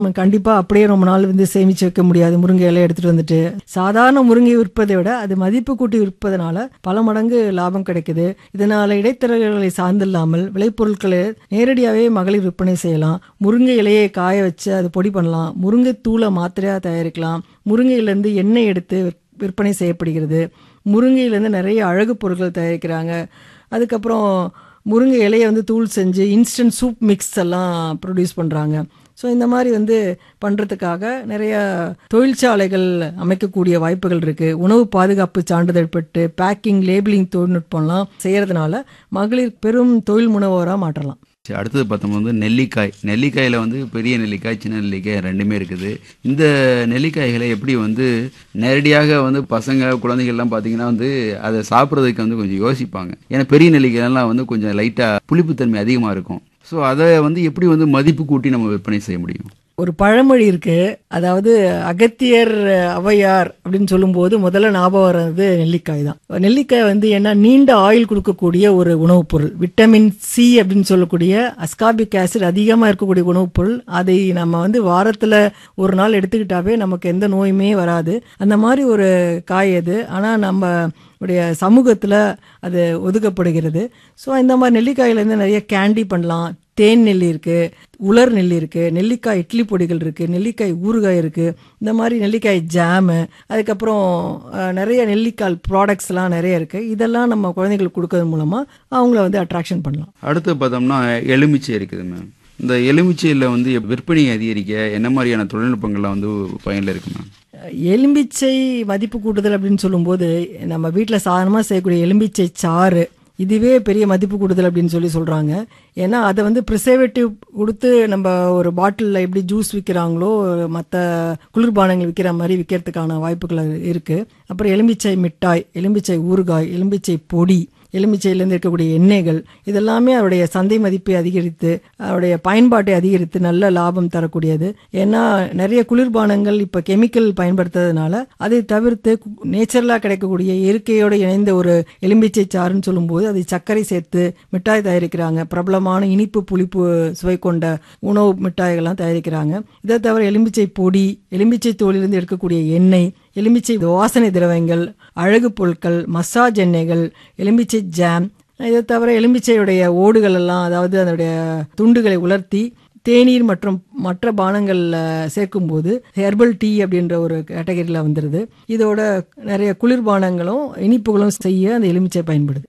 நம்ம கண்டிப்பா அப்படியே ரொம்ப நாள் வந்து சேமிச்சு வைக்க முடியாது முருங்கை இலையை எடுத்துட்டு வந்துட்டு சாதாரண முருங்கை விற்பதை விட அது மதிப்பு கூட்டி விற்பதனால பல மடங்கு லாபம் கிடைக்குது இதனால இடைத்தரகர்களை சார்ந்தில்லாமல் விளைபொருட்களை நேரடியாகவே மகளிர் விற்பனை செய்யலாம் முருங்கை இலையை காய வச்சு அது பொடி பண்ணலாம் முருங்கை தூளை மாத்திரையா தயாரிக்கலாம் முருங்கையிலேருந்து எண்ணெய் எடுத்து விற்- விற்பனை செய்யப்படுகிறது முருங்கையிலேருந்து நிறைய அழகு பொருட்கள் தயாரிக்கிறாங்க அதுக்கப்புறம் முருங்கை இலையை வந்து தூள் செஞ்சு இன்ஸ்டன்ட் சூப் மிக்ஸ் எல்லாம் ப்ரொடியூஸ் பண்ணுறாங்க ஸோ இந்த மாதிரி வந்து பண்ணுறதுக்காக நிறைய தொழிற்சாலைகள் அமைக்கக்கூடிய வாய்ப்புகள் இருக்குது உணவு பாதுகாப்பு சான்றிதழ் பெற்று பேக்கிங் லேபிளிங் தொழில்நுட்பம்லாம் செய்கிறதுனால மகளிர் பெரும் தொழில் முனைவோராக மாற்றலாம் சரி, அடுத்தது பார்த்தோம் வந்து நெல்லிக்காய் நெல்லிக்காயில் வந்து பெரிய நெல்லிக்காய் சின்ன நெல்லிக்காய் ரெண்டுமே இருக்குது இந்த நெல்லிக்காய்களை எப்படி வந்து நேரடியாக வந்து பசங்க குழந்தைகள்லாம் பார்த்தீங்கன்னா வந்து அதை சாப்பிட்றதுக்கு வந்து கொஞ்சம் யோசிப்பாங்க ஏன்னா பெரிய நெல்லிக்காயெல்லாம் வந்து கொஞ்சம் லைட்டாக புளிப்புத்தன்மை அதிகமாக இருக்கும் ஸோ அதை வந்து எப்படி வந்து மதிப்பு கூட்டி நம்ம விற்பனை செய்ய முடியும் ஒரு பழமொழி இருக்கு அதாவது அகத்தியர் ஔவையார் அப்படின்னு சொல்லும்போது முதல்ல ஞாபகம் வர்றது நெல்லிக்காய் தான் நெல்லிக்காய் வந்து என்ன நீண்ட ஆயுள் கொடுக்கக்கூடிய ஒரு உணவுப் பொருள் விட்டமின் சி அப்படின்னு சொல்லக்கூடிய அஸ்காபிக் ஆசிட் அதிகமாக இருக்கக்கூடிய உணவுப் பொருள் அதை நம்ம வந்து வாரத்தில் ஒரு நாள் எடுத்துக்கிட்டாவே நமக்கு எந்த நோயுமே வராது அந்த மாதிரி ஒரு காய் அது ஆனால் நம்ம உடைய சமூகத்தில் அது ஒதுக்கப்படுகிறது ஸோ இந்த மாதிரி நெல்லிக்காயிலேருந்து நிறைய கேண்டி பண்ணலாம் தேன் நெல்லி இருக்குது உலர் நெல்லி இருக்குது நெல்லிக்காய் இட்லி பொடிகள் இருக்குது நெல்லிக்காய் ஊறுகாய் இருக்குது இந்த மாதிரி நெல்லிக்காய் ஜாமு அதுக்கப்புறம் அஹ், நிறைய நெல்லிக்காய் ப்ராடக்ட்ஸ்லாம் நிறைய இருக்குது இதெல்லாம் நம்ம குழந்தைங்களுக்கு கொடுக்கறது மூலமாக அவங்கள வந்து அட்ராக்ஷன் பண்ணலாம் அடுத்து பார்த்தோம்னா எலுமிச்சை இருக்குது மேம் இந்த எலுமிச்சையில் வந்து விற்பனையை அதிகரிக்க என்ன மாதிரியான தொழில்நுட்பங்கள்லாம் வந்து பயனில் இருக்கு மேம் எலும்பிச்சை மதிப்பு கூட்டுதல் அப்படின்னு சொல்லும்போது நம்ம வீட்டில் சாதாரணமாக செய்யக்கூடிய எலும்பிச்சை சாறு இதுவே பெரிய மதிப்பு கூடுதல் அப்படின்னு சொல்லி சொல்கிறாங்க ஏன்னா அதை வந்து ப்ரிசர்வேட்டிவ் கொடுத்து நம்ம ஒரு பாட்டிலில் எப்படி ஜூஸ் விற்கிறாங்களோ மற்ற குளிர்பானங்கள் விற்கிற மாதிரி விற்கிறதுக்கான வாய்ப்புகள் இருக்குது அப்புறம் எலும்பிச்சை மிட்டாய் எலும்பிச்சை ஊறுகாய் எலும்பிச்சை பொடி எலுமிச்சையிலேருந்து இருக்கக்கூடிய எண்ணெய்கள் இதெல்லாமே அவருடைய சந்தை மதிப்பை அதிகரித்து அவருடைய பயன்பாட்டை அதிகரித்து நல்ல லாபம் தரக்கூடியது ஏன்னா நிறைய குளிர்பானங்கள் இப்போ கெமிக்கல் பயன்படுத்துறதுனால அதை தவிர்த்து நேச்சுரலாக கிடைக்கக்கூடிய இயற்கையோடு இணைந்த ஒரு எலும்பிச்சை சாறுன்னு சொல்லும்போது அதை சர்க்கரை சேர்த்து மிட்டாய் தயாரிக்கிறாங்க பிரபலமான இனிப்பு புளிப்பு சுவை கொண்ட உணவு மிட்டாய்கள்லாம் தயாரிக்கிறாங்க இதை தவிர எலும்பிச்சை பொடி எலும்பிச்சை தோலிலிருந்து எடுக்கக்கூடிய எண்ணெய் எலுமிச்சை வாசனை திரவங்கள் அழகு பொருட்கள் மசாஜ் எண்ணெய்கள் எலுமிச்சை ஜாம் இதை தவிர எலுமிச்சையுடைய ஓடுகள் எல்லாம் அதாவது அதனுடைய துண்டுகளை உலர்த்தி தேநீர் மற்றும் மற்ற பானங்களில் சேர்க்கும்போது ஹெர்பல் டீ அப்படின்ற ஒரு கேட்டகரியில் வந்துடுது இதோட நிறைய குளிர்பானங்களும் இனிப்புகளும் செய்ய அந்த எலுமிச்சை பயன்படுது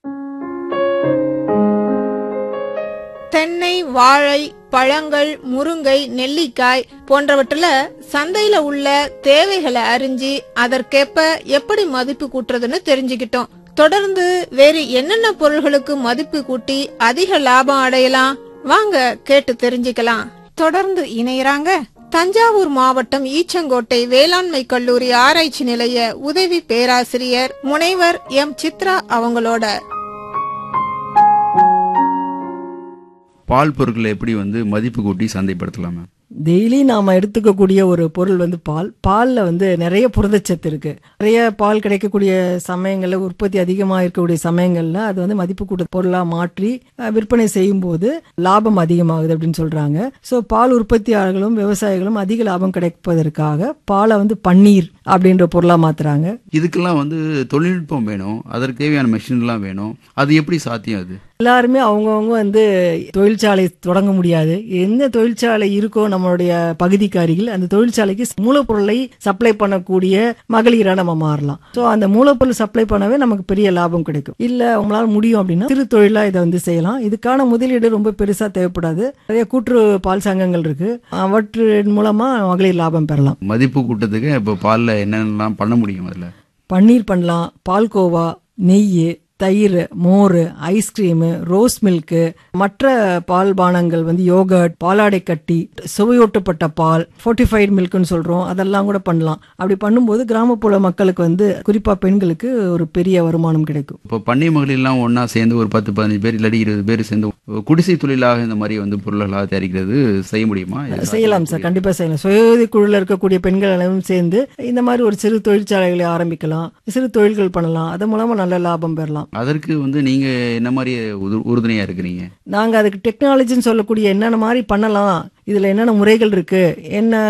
தென்னை வாழை பழங்கள் முருங்கை நெல்லிக்காய் போன்றவற்றில சந்தையில உள்ள தேவைகளை அறிஞ்சு அதற்கேற்ப எப்படி மதிப்பு கூட்டுறதுன்னு தெரிஞ்சுக்கிட்டோம் தொடர்ந்து வேறு என்னென்ன பொருள்களுக்கு மதிப்பு கூட்டி அதிக லாபம் அடையலாம் வாங்க கேட்டு தெரிஞ்சுக்கலாம் தொடர்ந்து இணையறாங்க தஞ்சாவூர் மாவட்டம் ஈச்சங்கோட்டை வேளாண்மை கல்லூரி ஆராய்ச்சி நிலைய உதவி பேராசிரியர் முனைவர் எம் சித்ரா அவங்களோட பால் பொருட்களை எப்படி வந்து மதிப்பு கூட்டி சந்தைப்படுத்தலாம் மேம் டெய்லி நாம எடுத்துக்கக்கூடிய ஒரு பொருள் வந்து பால் பால்ல வந்து நிறைய புரதச்சத்து இருக்கு நிறைய பால் கிடைக்கக்கூடிய சமயங்கள்ல உற்பத்தி அதிகமாக இருக்கக்கூடிய சமயங்கள்ல அது வந்து மதிப்பு கூட்ட பொருளா மாற்றி அஹ், விற்பனை செய்யும் போது லாபம் அதிகமாகுது அப்படின்னு சொல்றாங்க ஸோ பால் உற்பத்தியாளர்களும் விவசாயிகளும் அதிக லாபம் கிடைப்பதற்காக பாலை வந்து பன்னீர் அப்படின்ற பொருளா மாத்துறாங்க இதுக்கெல்லாம் வந்து தொழில்நுட்பம் வேணும் அதற்கு தேவையான மெஷின்லாம் வேணும் அது எப்படி சாத்தியம் அது எல்லாருமே அவங்கவுங்க வந்து தொழிற்சாலை தொடங்க முடியாது எந்த தொழிற்சாலை இருக்கோ நம்மளுடைய பகுதிக்கு அருகில் அந்த தொழிற்சாலைக்கு மூலப்பொருளை சப்ளை பண்ணக்கூடிய மகளிரா நம்ம மாறலாம் ஸோ அந்த மூலப்பொருள் சப்ளை பண்ணவே நமக்கு பெரிய லாபம் கிடைக்கும் இல்ல உங்களால முடியும் அப்படின்னா சிறு தொழிலா இதை வந்து செய்யலாம் இதுக்கான முதலீடு ரொம்ப பெருசா தேவைப்படாது நிறைய கூட்டுறவு பால் சங்கங்கள் இருக்கு அவற்றின் மூலமா மகளிர் லாபம் பெறலாம் மதிப்பு கூட்டத்துக்கு இப்போ பாலில் என்னென்னலாம் பண்ண முடியும் அதில் பன்னீர் பண்ணலாம் பால்கோவா நெய் தயிர் மோர் ஐஸ்கிரீமு ரோஸ் மில்க்கு மற்ற பால் பானங்கள் வந்து யோகர்ட் பாலாடை கட்டி சுவையூட்டப்பட்ட பால் ஃபோர்ட்டிஃபைட் மில்க்னு சொல்றோம் அதெல்லாம் கூட பண்ணலாம் அப்படி பண்ணும்போது கிராமப்புற மக்களுக்கு வந்து குறிப்பா பெண்களுக்கு ஒரு பெரிய வருமானம் கிடைக்கும் இப்போ பண்ணை மகளிர்லாம் ஒன்றா சேர்ந்து ஒரு பத்து பதினஞ்சு பேர் இல்லாட்டி இருபது பேர் சேர்ந்து குடிசை தொழிலாக இந்த மாதிரி வந்து பொருள்களாக தயாரிக்கிறது செய்ய முடியுமா இது செய்யலாம் சார் கண்டிப்பா செய்யலாம் சுயோதி குழுல இருக்கக்கூடிய பெண்கள் அனைவரும் சேர்ந்து இந்த மாதிரி ஒரு சிறு தொழிற்சாலைகளை ஆரம்பிக்கலாம் சிறு தொழில்கள் பண்ணலாம் அது மூலமா நல்ல லாபம் பெறலாம் அதற்கு வந்து நீங்கள் என்ன மாதிரி உறு- உறுதுணையா இருக்கிறீங்க நாங்க அதுக்கு டெக்னாலஜின்னு சொல்லக்கூடிய என்னென்ன மாதிரி பண்ணலாம் இதுல என்னென்ன முறைகள் இருக்கு என்ன